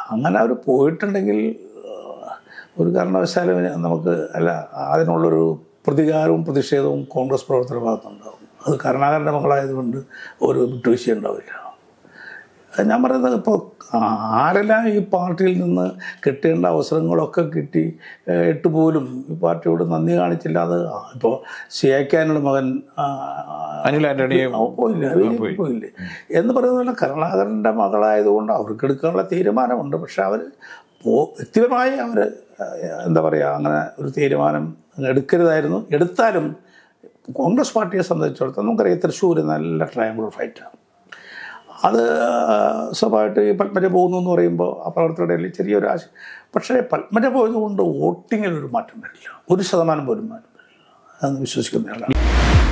അങ്ങനെ അവർ പോയിട്ടുണ്ടെങ്കിൽ ആ, ഒരു കാരണവശാലും ഇനി നമുക്ക് അല്ല അതിനുള്ളൊരു പ്രതികാരവും പ്രതിഷേധവും കോൺഗ്രസ് പ്രവർത്തകരുടെ ഭാഗത്തുണ്ടാവും അത് കരുണാകരൻ്റെ മകളായതുകൊണ്ട് ഒരു വിട്ടുവീഴ്ച ഉണ്ടാവില്ല ഞാൻ പറയുന്നത് ഇപ്പോൾ ആരെല്ലാം ഈ പാർട്ടിയിൽ നിന്ന് കിട്ടേണ്ട അവസരങ്ങളൊക്കെ കിട്ടി ഏഹ്, എട്ട് പോലും ഈ പാർട്ടിയോട് നന്ദി കാണിച്ചില്ലാതെ ഇപ്പോൾ സിയാക്കാനുള്ള മകൻ ആ, അനിൽ ആന്റണിയെ ആ, പോയില്ല അവര് പോയില്ലേ എന്ന് പറയുന്ന പോലെ കരുണാകരൻ്റെ മകളായതുകൊണ്ട് അവർക്ക് എടുക്കാനുള്ള തീരുമാനമുണ്ട് പക്ഷെ അവർ വ്യക്തിപരമായി അവർ എന്താ പറയുക അങ്ങനെ ഒരു തീരുമാനം എടുക്കരുതായിരുന്നു എടുത്താലും കോൺഗ്രസ് പാർട്ടിയെ സംബന്ധിച്ചിടത്തോളം നമുക്കറിയാം തൃശ്ശൂർ നല്ല ട്രയാങ്കുലർ ഫൈറ്റാണ് അത് സ്വാഭാവികമായിട്ട് ഈ പത്മജ പോകുന്നു എന്ന് പറയുമ്പോൾ ആ പ്രവർത്തകരുടെ ഇടയിൽ ചെറിയൊരു ആശ പക്ഷേ പത്മജ പോയതുകൊണ്ട് വോട്ടിങ്ങിൽ ഒരു മാറ്റം വരില്ല ഒരു ശതമാനം പോലും മാറ്റം വരില്ല അതെന്ന് വിശ്വസിക്കുന്ന ആളാണ്